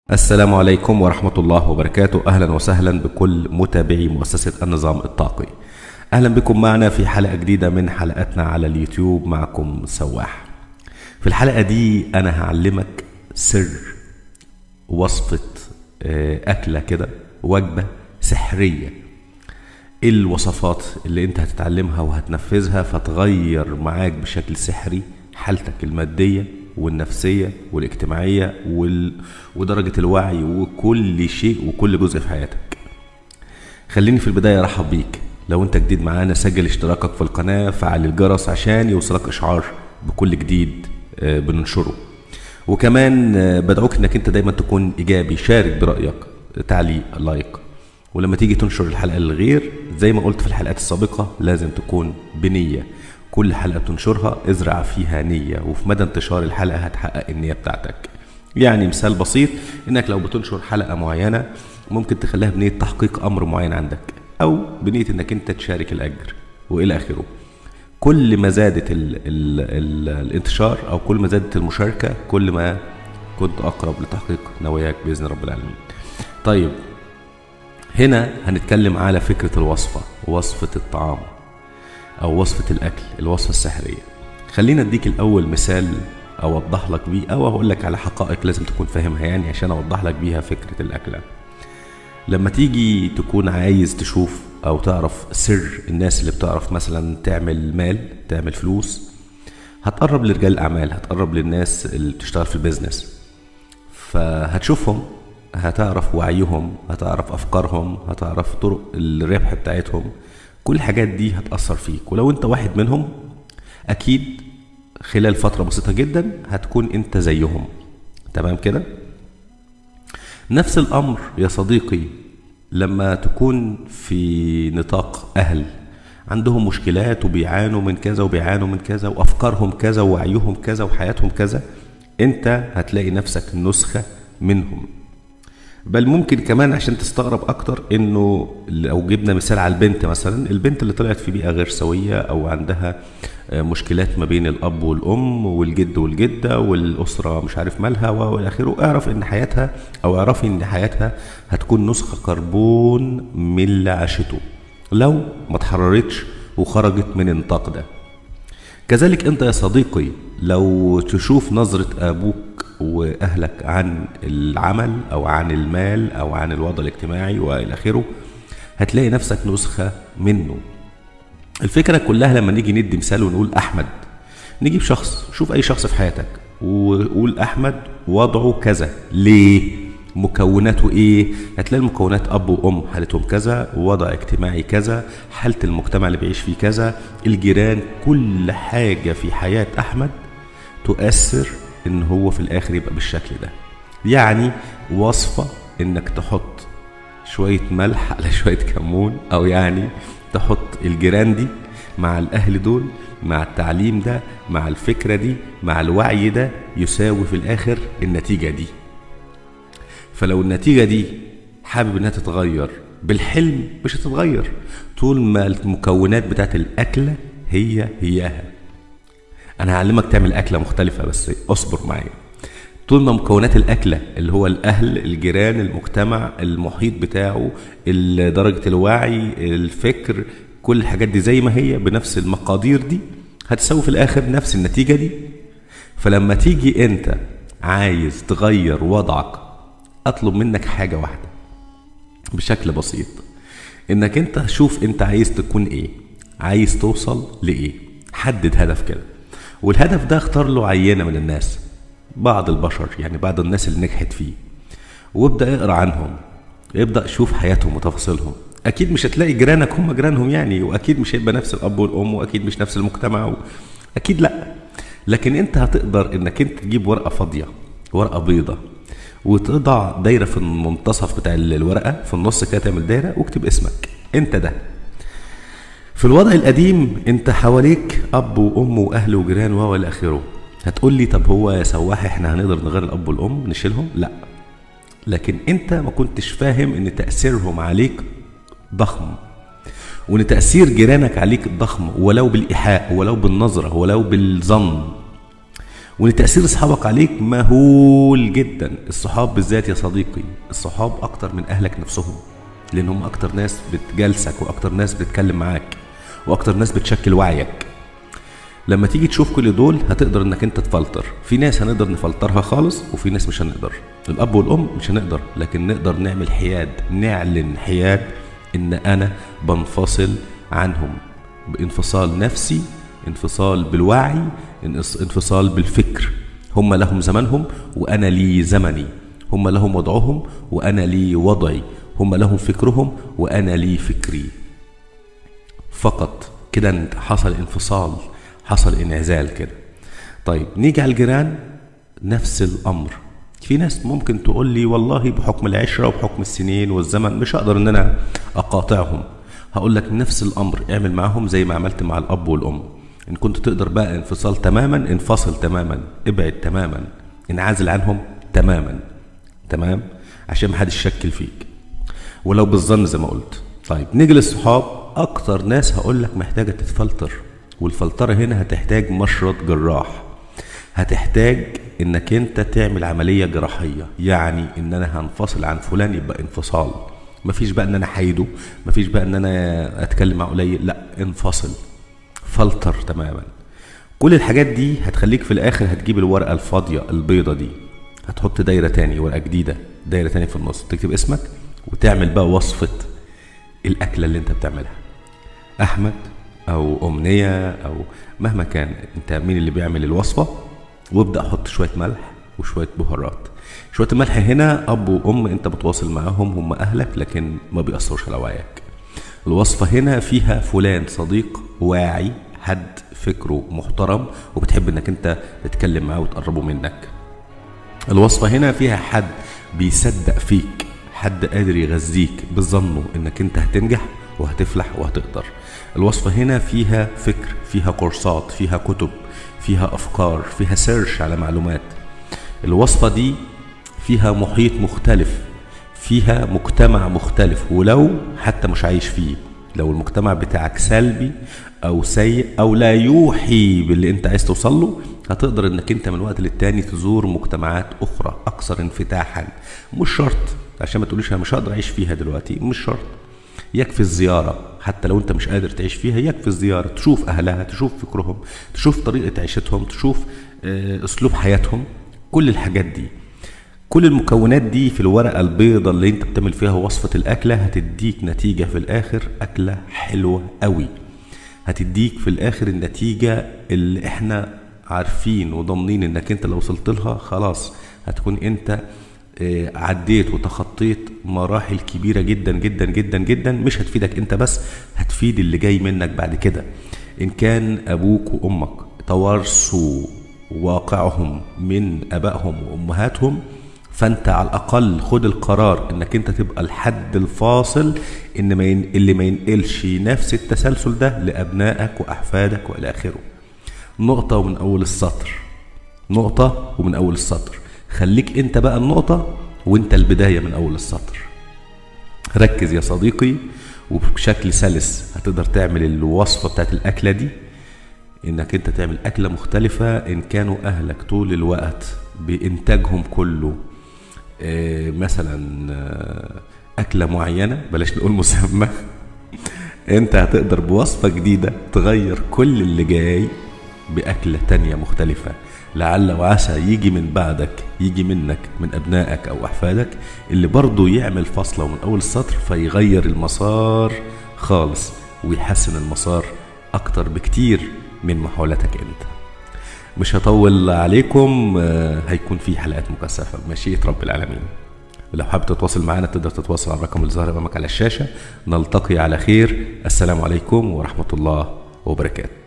السلام عليكم ورحمة الله وبركاته أهلا وسهلا بكل متابعي مؤسسة النظام الطاقي أهلا بكم معنا في حلقة جديدة من حلقاتنا على اليوتيوب معكم سواح في الحلقة دي أنا هعلمك سر وصفة آه، أكلة كده وجبة سحرية ايه الوصفات اللي انت هتتعلمها وهتنفذها فتغير معاك بشكل سحري حالتك المادية والنفسية والاجتماعية وال... ودرجة الوعي وكل شيء وكل جزء في حياتك خليني في البداية ارحب بيك لو انت جديد معانا سجل اشتراكك في القناة فعل الجرس عشان يوصلك اشعار بكل جديد آه، بننشره وكمان آه، بدعوك انك انت دايما تكون ايجابي شارك برأيك تعليق لايك ولما تيجي تنشر الحلقة للغير زي ما قلت في الحلقات السابقة لازم تكون بنية كل حلقة بتنشرها ازرع فيها نية وفي مدى انتشار الحلقة هتحقق النية بتاعتك يعني مثال بسيط انك لو بتنشر حلقة معينة ممكن تخليها بنية تحقيق امر معين عندك او بنية انك انت تشارك الاجر والى اخره كل ما زادت ال ال ال الانتشار او كل ما زادت المشاركة كل ما كنت اقرب لتحقيق نواياك باذن رب العالمين طيب هنا هنتكلم على فكرة الوصفة وصفة الطعام أو وصفة الأكل الوصفة السحرية خلينا أديك الأول مثال أوضح لك بيه أو أقول لك على حقائق لازم تكون فاهمها يعني عشان أوضح لك بيها فكرة الأكلة لما تيجي تكون عايز تشوف أو تعرف سر الناس اللي بتعرف مثلا تعمل مال تعمل فلوس هتقرب لرجال الأعمال هتقرب للناس اللي بتشتغل في البيزنس فهتشوفهم هتعرف وعيهم هتعرف افكارهم هتعرف طرق الربح بتاعتهم كل الحاجات دي هتأثر فيك ولو انت واحد منهم اكيد خلال فترة بسيطة جدا هتكون انت زيهم تمام كده نفس الامر يا صديقي لما تكون في نطاق اهل عندهم مشكلات وبيعانوا من كذا وبيعانوا من كذا وافكارهم كذا ووعيهم كذا وحياتهم كذا انت هتلاقي نفسك نسخة منهم بل ممكن كمان عشان تستغرب اكتر انه لو جبنا مثال على البنت مثلا البنت اللي طلعت في بيئه غير سويه او عندها آه، مشكلات ما بين الاب والام والجد والجده والاسره مش عارف مالها والى اخره اعرف ان حياتها او اعرفي ان حياتها هتكون نسخه كربون من اللي عاشته لو ما اتحررتش وخرجت من النطاق ده كذلك انت يا صديقي لو تشوف نظرة ابوك واهلك عن العمل او عن المال او عن الوضع الاجتماعي والى اخره هتلاقي نفسك نسخة منه الفكرة كلها لما نيجي ندي مثال ونقول احمد نجيب شخص شوف اي شخص في حياتك وقول احمد وضعه كذا ليه مكوناته ايه هتلاقي المكونات اب وام حالتهم كذا وضع اجتماعي كذا حاله المجتمع اللي بيعيش فيه كذا الجيران كل حاجه في حياه احمد تؤثر ان هو في الاخر يبقى بالشكل ده يعني وصفه انك تحط شويه ملح على شويه كمون او يعني تحط الجيران دي مع الاهل دول مع التعليم ده مع الفكره دي مع الوعي ده يساوي في الاخر النتيجه دي فلو النتيجة دي حابب انها تتغير بالحلم مش هتتغير طول ما المكونات بتاعت الأكلة هي هياها أنا هعلمك تعمل أكلة مختلفة بس اصبر معايا طول ما مكونات الأكلة اللي هو الأهل الجيران المجتمع المحيط بتاعه ال- درجة الوعي الفكر كل الحاجات دي زي ما هي بنفس المقادير دي هتساوي في الآخر نفس النتيجة دي فلما تيجي أنت عايز تغير وضعك اطلب منك حاجه واحده بشكل بسيط انك انت شوف انت عايز تكون ايه عايز توصل لايه حدد هدف كده والهدف ده اختار له عينه من الناس بعض البشر يعني بعض الناس اللي نجحت فيه وابدا اقرا عنهم ابدا شوف حياتهم وتفاصيلهم اكيد مش هتلاقي جيرانك هم جيرانهم يعني واكيد مش هيبقى نفس الاب والام واكيد مش نفس المجتمع و... اكيد لا لكن انت هتقدر انك انت تجيب ورقه فاضيه ورقه بيضه وتضع دايره في المنتصف بتاع الورقه في النص كده تعمل دايره واكتب اسمك انت ده في الوضع القديم انت حواليك اب وام واهل وجيران و الى اخره هتقول لي طب هو يا سواح احنا هنقدر نغير الاب والام نشيلهم لا لكن انت ما كنتش فاهم ان تاثيرهم عليك ضخم وان تاثير جيرانك عليك ضخم ولو بالايحاء ولو بالنظره ولو بالظن وان تاثير اصحابك عليك مهول جدا الصحاب بالذات يا صديقي الصحاب اكتر من اهلك نفسهم لان هم اكتر ناس بتجالسك واكتر ناس بتتكلم معاك واكتر ناس بتشكل وعيك لما تيجي تشوف كل دول هتقدر انك انت تفلتر في ناس هنقدر نفلترها خالص وفي ناس مش هنقدر الاب والام مش هنقدر لكن نقدر نعمل حياد نعلن حياد ان انا بنفصل عنهم بانفصال نفسي انفصال بالوعي انفصال بالفكر هم لهم زمنهم وانا لي زمني هم لهم وضعهم وانا لي وضعي هم لهم فكرهم وانا لي فكري فقط كده حصل انفصال حصل انعزال كده طيب نيجي على الجيران نفس الامر في ناس ممكن تقول لي والله بحكم العشره وبحكم السنين والزمن مش هقدر ان انا اقاطعهم هقول لك نفس الامر اعمل معاهم زي ما عملت مع الاب والام ان كنت تقدر بقى انفصال تماما انفصل تماما ابعد تماما انعزل عنهم تماما تمام عشان محدش يشكل فيك ولو بالظن زي ما قلت طيب نيجي للصحاب اكتر ناس هقول لك محتاجه تتفلتر والفلتره هنا هتحتاج مشرط جراح هتحتاج انك انت تعمل عمليه جراحيه يعني ان انا هنفصل عن فلان يبقى انفصال مفيش بقى ان انا حيده مفيش بقى ان انا اتكلم مع قليل لا انفصل فلتر تماما كل الحاجات دي هتخليك في الاخر هتجيب الورقه الفاضيه البيضه دي هتحط دايره تاني ورقه جديده دايره تاني في النص تكتب اسمك وتعمل بقى وصفه الاكله اللي انت بتعملها احمد او امنيه او مهما كان انت مين اللي بيعمل الوصفه وابدا حط شويه ملح وشويه بهارات شويه الملح هنا اب وام انت بتواصل معاهم هم اهلك لكن ما بيأثروش على وعيك الوصفه هنا فيها فلان صديق واعي حد فكره محترم وبتحب انك انت تتكلم معاه وتقربه منك الوصفه هنا فيها حد بيصدق فيك حد قادر يغذيك بظنه انك انت هتنجح وهتفلح وهتقدر الوصفة هنا فيها فكر فيها كورسات فيها كتب فيها أفكار فيها سيرش على معلومات الوصفة دي فيها محيط مختلف فيها مجتمع مختلف ولو حتى مش عايش فيه لو المجتمع بتاعك سلبي او سيء او لا يوحي باللي انت عايز توصل له هتقدر انك انت من وقت للتاني تزور مجتمعات اخرى اكثر انفتاحا مش شرط عشان ما تقوليش انا مش هقدر اعيش فيها دلوقتي مش شرط يكفي الزيارة حتى لو انت مش قادر تعيش فيها يكفي الزيارة تشوف اهلها تشوف فكرهم تشوف طريقة عيشتهم تشوف اسلوب حياتهم كل الحاجات دي كل المكونات دي في الورقة البيضة اللي انت بتعمل فيها وصفة الأكلة هتديك نتيجة في الآخر أكلة حلوة قوي هتديك في الآخر النتيجة اللي احنا عارفين وضامنين انك انت لو وصلت لها خلاص هتكون انت عديت وتخطيت مراحل كبيرة جدا جدا جدا جدا مش هتفيدك انت بس هتفيد اللي جاي منك بعد كده ان كان ابوك وامك توارثوا واقعهم من ابائهم وامهاتهم فانت على الاقل خد القرار انك انت تبقى الحد الفاصل ان ما ين... اللي ما ينقلش نفس التسلسل ده لابنائك واحفادك والى اخره نقطه ومن اول السطر نقطه ومن اول السطر خليك انت بقى النقطه وانت البدايه من اول السطر ركز يا صديقي وبشكل سلس هتقدر تعمل الوصفه بتاعت الاكله دي انك انت تعمل اكله مختلفه ان كانوا اهلك طول الوقت بانتاجهم كله آه مثلا آه اكله معينه بلاش نقول مسمى انت هتقدر بوصفه جديده تغير كل اللي جاي باكله تانية مختلفه لعل وعسى يجي من بعدك يجي منك من ابنائك او احفادك اللي برضه يعمل فصله من اول السطر فيغير المسار خالص ويحسن المسار اكتر بكتير من محاولاتك انت مش هطول عليكم هيكون في حلقات مكثفه بمشيئه رب العالمين لو حابب تتواصل معنا تقدر تتواصل على الرقم اللي ظاهر امامك على الشاشه نلتقي على خير السلام عليكم ورحمه الله وبركاته